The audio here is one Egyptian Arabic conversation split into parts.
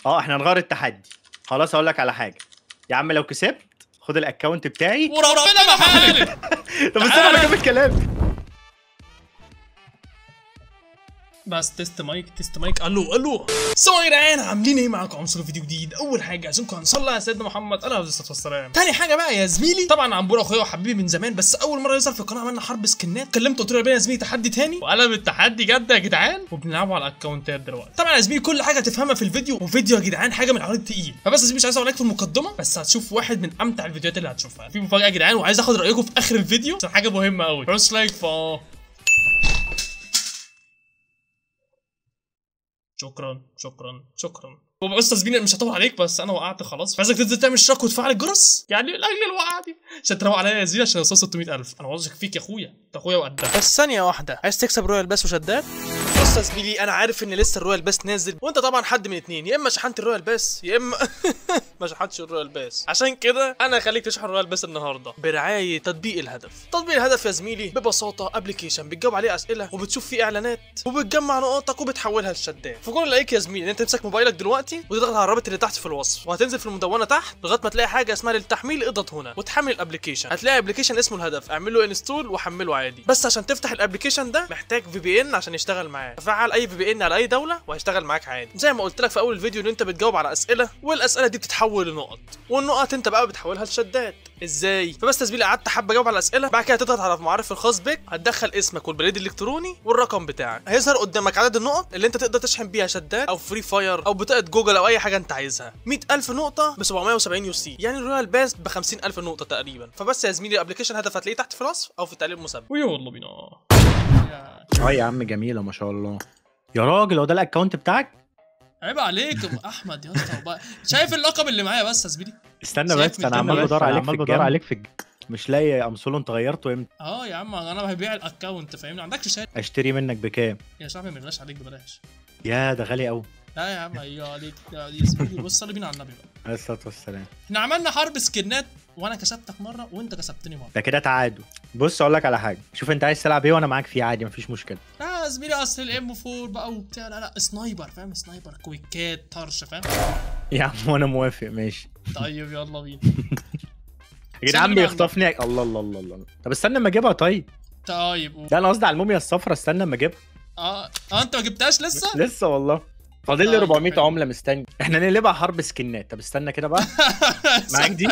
اه احنا نغير التحدي خلاص اقول لك على حاجه يا عم لو كسبت خد الاكونت بتاعي وربنا ما حالف طب استنى انا جايب الكلام بس تيست مايك تيست مايك الو الو سو يا جدعان عاملين ايه معاكم عنصر فيديو جديد اول حاجه عايزينكم هنصلي على سيدنا محمد عليه الصلاه والسلام تاني حاجه بقى يا زميلي طبعا عمبور اخويا وحبيبي من زمان بس اول مره يظهر في القناه عملنا حرب سكنات كلمته قلت له يا بيه يا زميلي تحدي تاني وقلب التحدي جد يا جدعان وبنلعبه على الاكونتات دلوقتي طبعا يا زميلي كل حاجه تفهمها في الفيديو وفيديو يا جدعان حاجه من العوار التقيل فبس يا زميلي مش عايز اقول لك في المقدمه بس هتشوف واحد من امتع الفيديوهات اللي هتشوفها في مفاجاه يا جدعان وعايز اخد رايكم في اخر الفيديو عشان حاجه مهمه قوي بروس لايك فا شكرا شكرا شكرا بص يا زميلي أنا مش هطول عليك بس انا وقعت خلاص فعايزك تنزل تعمل اشتراك وتفعل الجرس يعني لاجل الوقعه دي عشان تروق عليا يا زميلي عشان اوصل 600000 انا واثق فيك يا اخويا انت اخويا وقدها بس ثانية واحدة عايز تكسب رويال باس وشداد؟ بص يا زميلي انا عارف ان لسه الرويال باس نازل وانت طبعا حد من اتنين يا اما شحنت الرويال باس يا اما ما شحنتش الرويال باس عشان كده انا هخليك تشحن الرويال باس النهارده برعاية تطبيق الهدف تطبيق الهدف يا زميلي ببساطة ابلكيشن بتجاوب عليه اسئلة وبتشوف فيه اعلانات وبتجمع نقاطك وبتحولها لشداد فكل اللي عليك يا زميلي ان انت تمسك موبايلك دلوقتي وتضغط على الرابط اللي تحت في الوصف وهتنزل في المدونة تحت لغاية ما تلاقي حاجة اسمها للتحميل اضغط هنا وتحمل الابلكيشن هتلاقي ابلكيشن اسمه الهدف اعمل له انستول وحمله عادي بس عشان تفتح الابلكيشن ده محتاج في بي ان عشان يشتغل معاك فعل اي في بي ان على اي دوله وهيشتغل معاك عادي زي ما قلت لك في اول الفيديو ان انت بتجاوب على اسئله والاسئله دي بتتحول لنقط والنقط انت بقى بتحولها لشدات ازاي فبس يا زميلي قعدت حبه اجاوب على الاسئله بعد كده تضغط على المعرف الخاص بك هتدخل اسمك والبريد الالكتروني والرقم بتاعك هيظهر قدامك عدد النقط اللي انت تقدر تشحن بيها شدات او فري فاير او بطاقه جوجل او اي حاجه انت عايزها 100000 نقطه ب 770 يو سي يعني الرويال باس ب 50000 نقطه تقريبا فبس يا زميلي الابلكيشن هدف هتلاقيه تحت في الوصف او في التعليق المسبق ويلا بينا اه يا عم جميله ما شاء الله يا راجل هو ده الاكونت بتاعك عيب عليك يا احمد يا اسطى بقى. شايف اللقب اللي معايا بس يا زميلي استنى شايف بس من انا كام عمال بس؟ بدور أنا عليك عمال في بدور الجيم عليك في الج... مش لاقي يا امسولو انت غيرته امتى اه يا عم انا ببيع الاكونت فاهمني ما عندكش شهاده اشتري منك بكام يا صاحبي ما يغلاش عليك ببلاش يا ده غالي قوي لا يا عم ايوه عليك يا يا زميلي بص صلي بينا على النبي بقى عليه الصلاه والسلام احنا عملنا حرب سكنات وانا كسبتك مره وانت كسبتني مره ده كده تعادل بص اقول لك على حاجه شوف انت عايز تلعب ايه وانا معاك فيه عادي مفيش مشكله لا يا زميلي اصل الام 4 بقى وبتاع لا لا سنايبر فاهم سنايبر كويكات طرش فاهم يا عم وانا موافق ماشي طيب يلا بينا يا جدعان سلم على بيخطفني الله الله الله الله طب استنى اما اجيبها طيب طيب و... لا انا قصدي على الموميا الصفرا استنى اما اجيبها اه اه انت ما جبتهاش لسه لسه والله فاضل لي طيب، 400 حلو. عمله مستني احنا نقلبها حرب سكنات طب استنى كده بقى معاك دي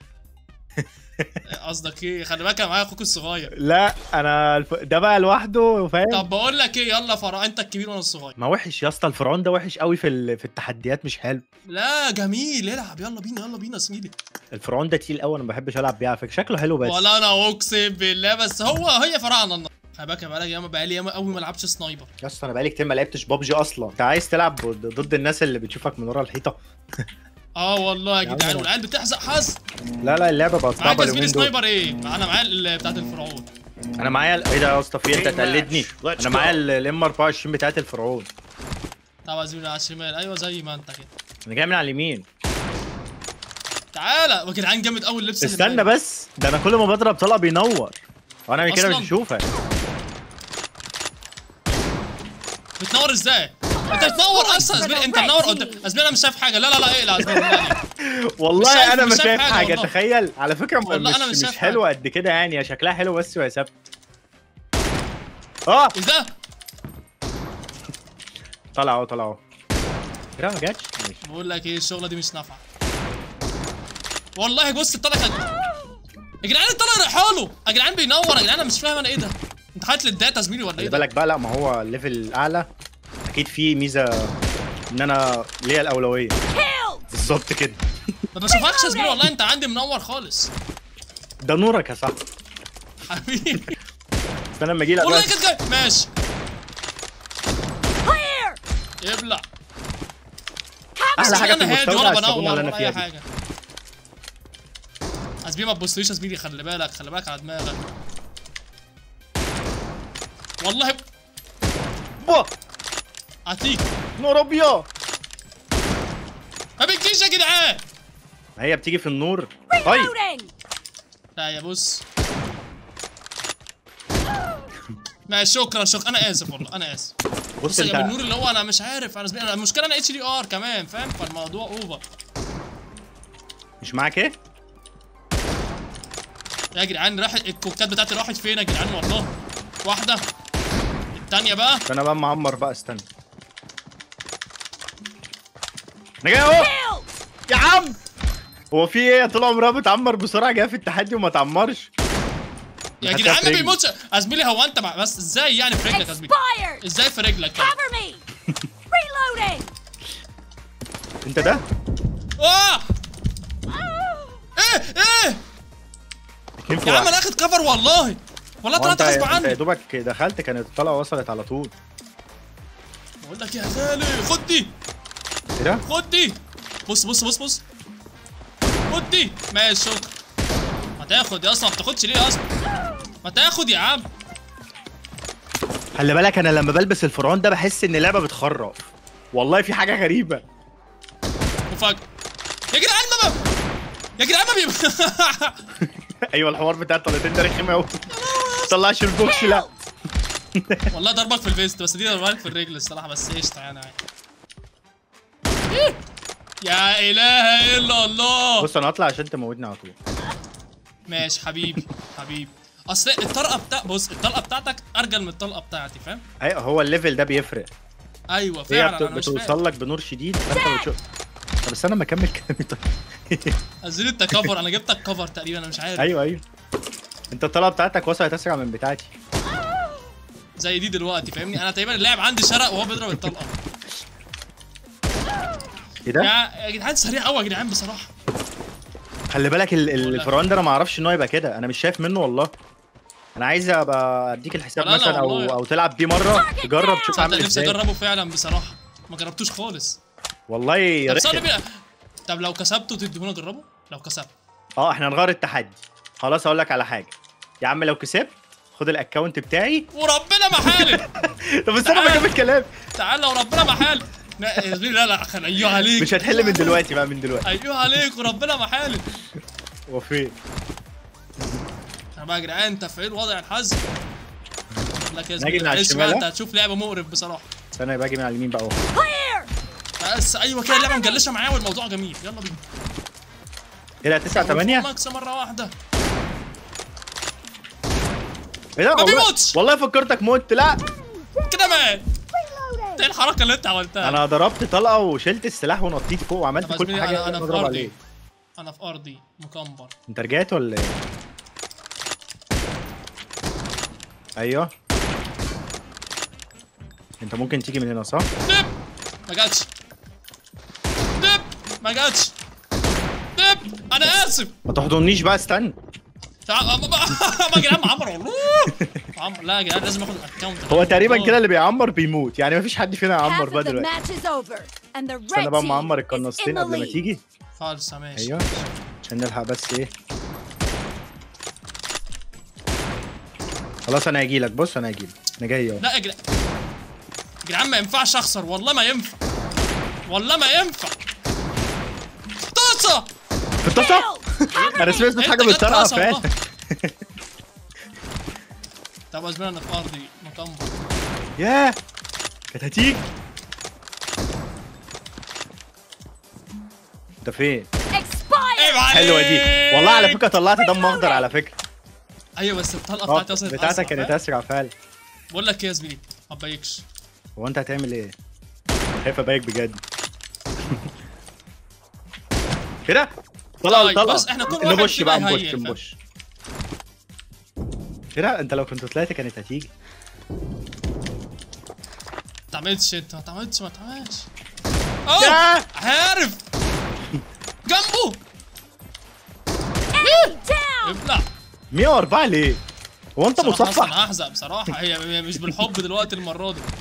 قصدك ايه خلي بالك انا معايا اخوك الصغير لا انا الف... ده بقى لوحده فاهم طب بقول لك ايه يلا فرع انت الكبير وانا الصغير ما وحش يا اسطى الفرعون ده وحش قوي في ال... في التحديات مش حلو لا جميل العب يلا بينا يلا بينا يا زميلي الفرعون ده تقيل قوي انا ما بحبش العب بيه على فكره شكله حلو بس ولا انا اقسم بالله بس هو هي فراعنه النهارده خلي بالك يا بقالي ياما بقالي ياما قوي ما لعبش سنايبر يا اسطى انا بقالي كتير ما لعبتش بابجي اصلا انت عايز تلعب ضد ضد الناس اللي بتشوفك من ورا الحيطه اه والله يا يا جدعان عم. والعيال بتحزق حظ لا لا اللعبه بقت معاك صعبه يا زميلي اليومين دول سنايبر ايه انا معايا ال- بتاعت الفرعون انا معايا ال- ايه ده يا اسطى في انت تقلدني انا معايا الام 24 بتاعت الفرعون طب يا زميلي على الشمال ايوه زي ما انت كده انا جاي من على اليمين تعالى يا جدعان جامد قوي اللبس اللي استنى معايا. بس ده انا كل ما بضرب طلع بينور وانا من كده أصلاً؟ مش هشوفك بتنور ازاي؟ انت بتنور اصلا يا زميلي انت منور قدام يا زميلي انا مش شايف حاجه لا لا لا اقلع يا زميلي بالله عليك. والله مش شايف- انا مش ما شايف شايف حاجة حاجه والله. تخيل على فكره م- والله مش أنا مش مش شايف حلوه قد كده يعني هي شكلها حلو بس وهي ثابته اه ايه ده؟ طلع اهو طلع اهو كده ما جاتش ماشي بقول لك ايه الشغله دي مش نافعه والله بص الطلقه كانت يا جدعان الطلقه رايحه له يا جدعان بينور يا جدعان انا مش فاهم انا ايه ده انت حاطط لي الداتا يا زميلي ولا ايه خلي ده؟ بالك بقى لا ما هو الليفل الاعلى اكيد في ميزه ان انا ليا الاولويه بالظبط كده ما بشوفكش يا زميلي والله انت عندي منور خالص ده نورك يا صاحبي حبيبي استنى لما اجي لك والله بس. كانت جاي ماشي يبلع احلى حاجه في انا هادي المستودع ولا الصابونه بنور اللي انا ولا فيها اي دي حاجه يا زميلي ما تبصليش يا زميلي خلي بالك خلي بالك على دماغك والله بوه هتيجي نور ابيض ما بتجيش يا جدعان هي بتيجي في النور طيب لا يا بص ما شكرا شكرا انا اسف والله انا اسف بص بص يا انت بالنور اللي هو انا مش عارف انا زميلي- انا المشكله انا اتش دي ار كمان فاهم فالموضوع اوفر مش معاك ايه؟ يا جدعان راح الكوكات بتاعتي راحت فين يا جدعان والله واحده الثانيه بقى انا بقى معمر بقى استنى انا جاي اهو يا عم هو في ايه طول عمرها بتعمر بسرعه جايه في التحدي وما تعمرش يا حتى جدعان في ما رجلي. بيموتش يا زميلي هو انت مع- بس ازاي يعني في رجلك يا زميلي Expired! ازاي في رجلك كده Cover me! Reloading! انت ده اه ايه ايه اتنين في يا عم واحد انا اخد كفر والله والله هو طلعت انت غصب انت يا عني دوبك دخلت كانت الطلقه وصلت على طول بقول لك يا غالي خد دي ايه ده؟ خد دي بص بص بص بص خد دي ماشي شكرا ما تاخد يا اصلا ما بتاخدش ليه اصلا ما تاخد يا عم خلي بالك انا لما بلبس الفرعون ده بحس ان اللعبه بتخرف والله في حاجه غريبه مفاجأة يا جدعان ما يا جدعان ما بي ايوه الحوار بتاع الطلقتين ده رخم قوي طلعش البوكس لا والله ضربك في الفيست بس دي ضربك في الرجل الصراحه بس قشطه يعني عادي إيه؟ يا اله الا الله بص انا هطلع عشان تموتني على طول ماشي حبيبي حبيبي اصل الطلقه بتاع بص الطلقه بتاعتك ارجل من الطلقه بتاعتي فاهم ايوه هو الليفل ده بيفرق ايوه هي فعلا بت- انا مش فاهم بتوصل لك بنور شديد فانت بتشوف طب بس انا ما اكمل كلامي طيب نزل انت كفر انا جبتك كفر تقريبا انا مش عارف ايوه ايوه انت الطلقه بتاعتك وصلت اسرع من بتاعتي زي دي دلوقتي فاهمني انا تقريبا اللاعب عندي شرق وهو بيضرب الطلقه ايه ده؟ يا يا جدعان سريع قوي يا جدعان بصراحه خلي بالك ال- ال- والله. الفرعون ده انا ما اعرفش ان هو يبقى كده انا مش شايف منه والله انا عايز ابقى اديك الحساب ولا أنا مثلا او والله. او تلعب بيه مره تجرب تشوف تصدق عامل نفسي ازاي اجربه فعلا بصراحه ما جربتوش خالص والله طب ثانية رخم بقى طب لو كسبته تديهوني اجربه لو كسبت اه احنا هنغير التحدي خلاص اقول لك على حاجه يا عم لو كسبت خد الاكونت بتاعي وربنا ما حالف طب بس انا تعال. بجيب الكلام تعال لو ربنا ما حالف لا يا زميلي لا لا خل ايوه عليك مش هتحل من دلوقتي بقى من دلوقتي ايوه عليك وربنا ما حالف هو فين انا بقى يا جدعان تفعيل وضع الحظ أقول لك يا ناجي من زميلي على معلش بقى الشمال، انت ها؟ هتشوف لعبه مقرف بصراحه استنى باجي من على اليمين بقى اهو Clear! بس ايوه كده اللعبه مجلشه معايا والموضوع جميل يلا بينا ايه ده 9 8 ماكس مره واحده ايه ده ما والله بيموتش. والله فكرتك مت لا كده مات ايه الحركه اللي انت عملتها انا ضربت طلقه وشلت السلاح ونطيت فوق طب وعملت يا كل زميلي حاجه انا انا في بضرب ارضي عليه انا في ارضي مكمبر انت رجعت ولا ايه ايوه انت ممكن تيجي من هنا صح دب ما جاتش دب ما جاتش دب انا اسف ما تحضنيش بقى استنى تعال ما ما- ما يا جدعان معمر والله معمر لا يا جدعان لازم اخد الاكونت هو تقريبا كده اللي بيعمر بيموت يعني مفيش حد فينا يعمر Half بقى of the دلوقتي match is over, and the استنى red بقى team معمر is in القناصتين the قبل ما lead. تيجي خالصه ماشي ايوه عشان نلحق بس ايه خلاص انا هجي لك بص انا هجي لك انا جاي اهو لا يا جدعان يا جدعان ما ينفعش اخسر والله ما ينفع والله ما ينفع طاسه في الطاسه انا سمعت انت حاجه جت بالطرقه طاسة فاهم والله. طب يا زميلي انا في ارضي مكمبر ياه كانت هتيجي انت فين Expired! عيب عليك حلوه دي والله على فكره طلعت دم اخضر على فكره ايوه بس الطلقه اه بتاعتي وصلت بتاعتك أسرع، كانت فاهم؟ اسرع فعلا بقول لك ايه يا زميلي ما تبيكش هو انت هتعمل ايه خايف ابيك بجد كده طلع طيب، طلع بص، احنا كل واحد نبش فينا بقى يهيل، نبش فاهم؟ نبش كده انت لو كنت طلعت كانت هتيجي ما تعملش انت ما تعملش ما تعملش اهو ياه عارف جنبه Down! ابلع 104 ليه هو انت بصراحة أصلاً مصفح انا هحزق بصراحه هي هي مش بالحب دلوقتي المره دي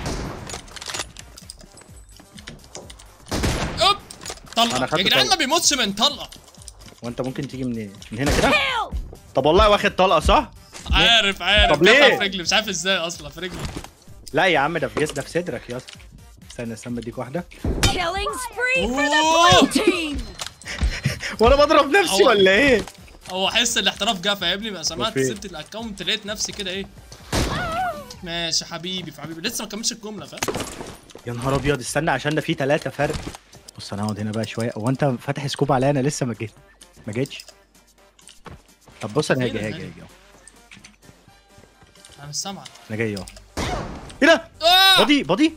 اوب أنا طلقه خدت يا جدعان طلقة. ما بيموتش من طلقه وانت ممكن تيجي من من هنا كده Kill! طب والله واخد طلقه صح عارف عارف طب ليه؟ دخل في رجلي مش عارف ازاي اصلا في رجلي لا يا عم ده في جسم ده في صدرك يا اسطى استنى استنى اديك واحده Killing spree for the Ooh. blue team! وانا بضرب نفسي هو- ولا ايه هو حس الاحتراف جه فاهمني بقى سمعت وفين؟ سبت الاكونت لقيت نفسي كده ايه ماشي حبيبي في حبيبي لسه ما كملش الجمله فاهم يا نهار ابيض استنى عشان ده في ثلاثة فرق بص انا هقعد هنا بقى شويه هو انت فاتح سكوب عليا انا لسه ما جيت ما جيتش طب بص انا هاجي فين هاجي الهاجي؟ هاجي أهو. انا مش سامعك انا جاي اهو ايه ده آه! بادي بادي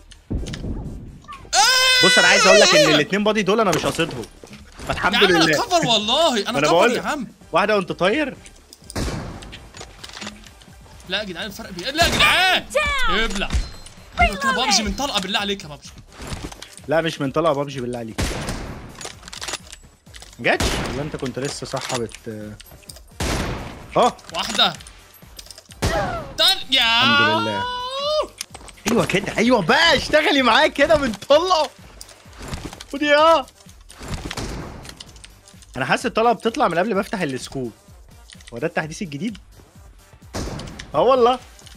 بص انا عايز اقول لك ان الاثنين بادي دول انا مش قاصدهم يا فالحمد عم انا لله كفر والله انا أنا كفر بقول يا لك. عم واحده وانت طاير لا يا جدعان الفرق بي... لا يا جدعان ابلع ايوه كده بابجي من طلقه بالله عليك يا بابجي لا مش من طلقه بابجي بالله عليك جاتش ولا انت كنت لسه صح بت اه واحده تل يا الحمد لله. ايوه كده ايوه بقى اشتغلي معايا كده من طلقه ودي اه انا حاسس الطلقه بتطلع من قبل ما افتح السكوب هو ده التحديث الجديد اه والله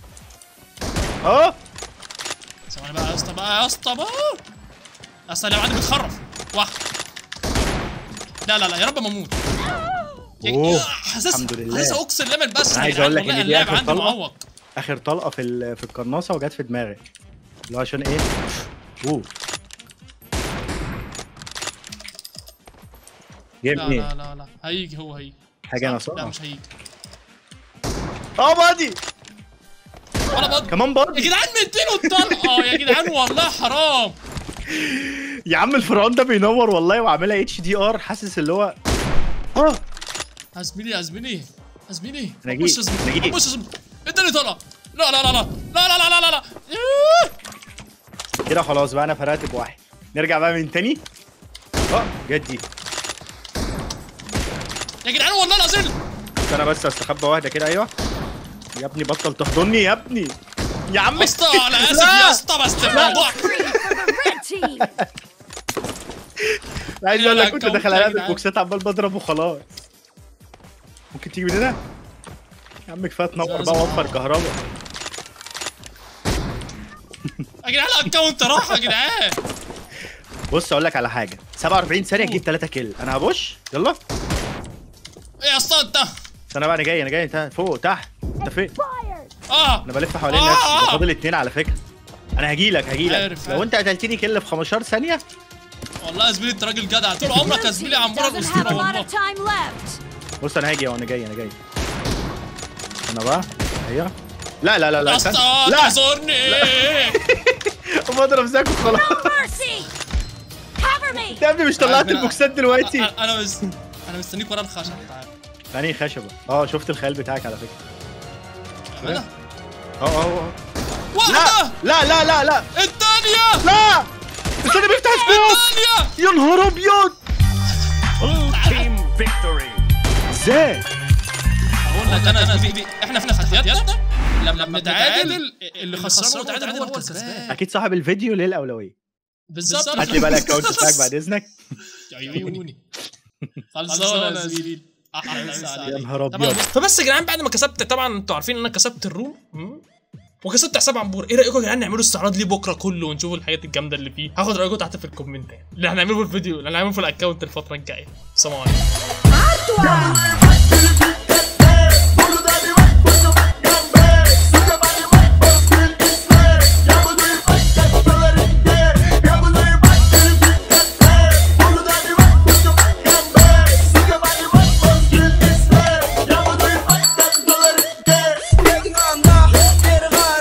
اه ثواني بقى يا اسطى بقى يا اسطى بقى يا اسطى اللي عندي بتخرف واحد لا لا لا يا رب ما اموت يا- أوه، حاسس الحمد لله. حاسس اقسم بالله بس أنا عايز أقول لك والله إن دي اللاعب آخر عندي طلقة. معوق اخر طلقه في ال- في القناصه وجت في دماغي اللي هو عشان ايه اوه جيب لا منين لا لا لا هيجي هو هيجي حاجه انا صح؟ لا صح مش هيجي اه بادي ولا بض كمان يا بادي جدعان مديله الطلقه يا جدعان والله حرام يا عم الفرعون ده بينور والله وعاملها اتش دي ار حاسس اللي هو اه يا زميلي يا زميلي يا زميلي أنا بص جيت، يا أنا زميلي جيت. بص يا زميلي اداني طلقه لا لا لا لا لا لا لا لا لا لا إيه. كده خلاص بقى انا فرقت بواحد نرجع بقى من تاني اه جت دي يا جدعان والله العظيم استنى بس استخبى واحده كده ايوه يا ابني بطل تحضني يا ابني يا عم يا اسطى انا اسف لا. يا اسطى بس الموضوع Free for the red team. عايز اقول لا، لك كنت كم- داخل يا على جدعان. البوكسات عمال بضرب وخلاص ممكن تيجي من هنا يا عم كفايه تنور بقى وفر كهرباء يا جدعان الاكونت راح يا جدعان بص اقول لك على حاجه 47 ثانيه تجيب 3 كيل انا هبش يلا ايه يا اسطى انت استنى بقى انا جاي انا جاي انت فوق تحت انت فين اه انا بلف حوالين آه، نفسي آه. ده فاضل اتنين على فكره انا هجيلك هجيلك عارف، لو عارف. انت قتلتني كيل في 15 ثانيه والله يا زميلي انت راجل جدع طول عمرك يا زميلي عمورك Doesn't have اسطوره a lot والله of time left. بص انا هاجي اهو انا جاي انا جاي انا بقى ايوه لا لا لا لا يا استنى. اسطى لا تعذرني بضرب زيك وخلاص No mercy. Cover me. يا ابني مش طلعت عارف أنا- البوكسات دلوقتي أ- انا بس انا مستنيك ورا الخشب تعال ثاني خشبه اه شفت الخيال بتاعك على فكره انا اه اه اه واحده لا لا لا لا الثانيه لا استنى بيفتح سكوب الثانيه يا نهار ابيض ازاي اقول لك انا انا دي دي احنا في فتياتنا لما نتعادل اللي خسران وتعادل هو الكسبان اكيد صاحب الفيديو ليه الاولويه بالظبط هات لي بقى الاكونت بتاعك بعد اذنك يا عيوني خلصانه يا زميلي احلى مسا يا عليك. نهار طبعا ابيض فبس يا جدعان بعد ما كسبت طبعا انتوا عارفين ان انا كسبت الروم مم. وكسبت حساب عنبور ايه رايكم يا جدعان نعملوا استعراض ليه بكره كله ونشوفوا الحاجات الجامده اللي فيه هاخد رايكم تحت في الكومنتات اللي هنعمله في الفيديو اللي هنعمله في الاكونت الفتره الجايه سلام عليكم Hot one.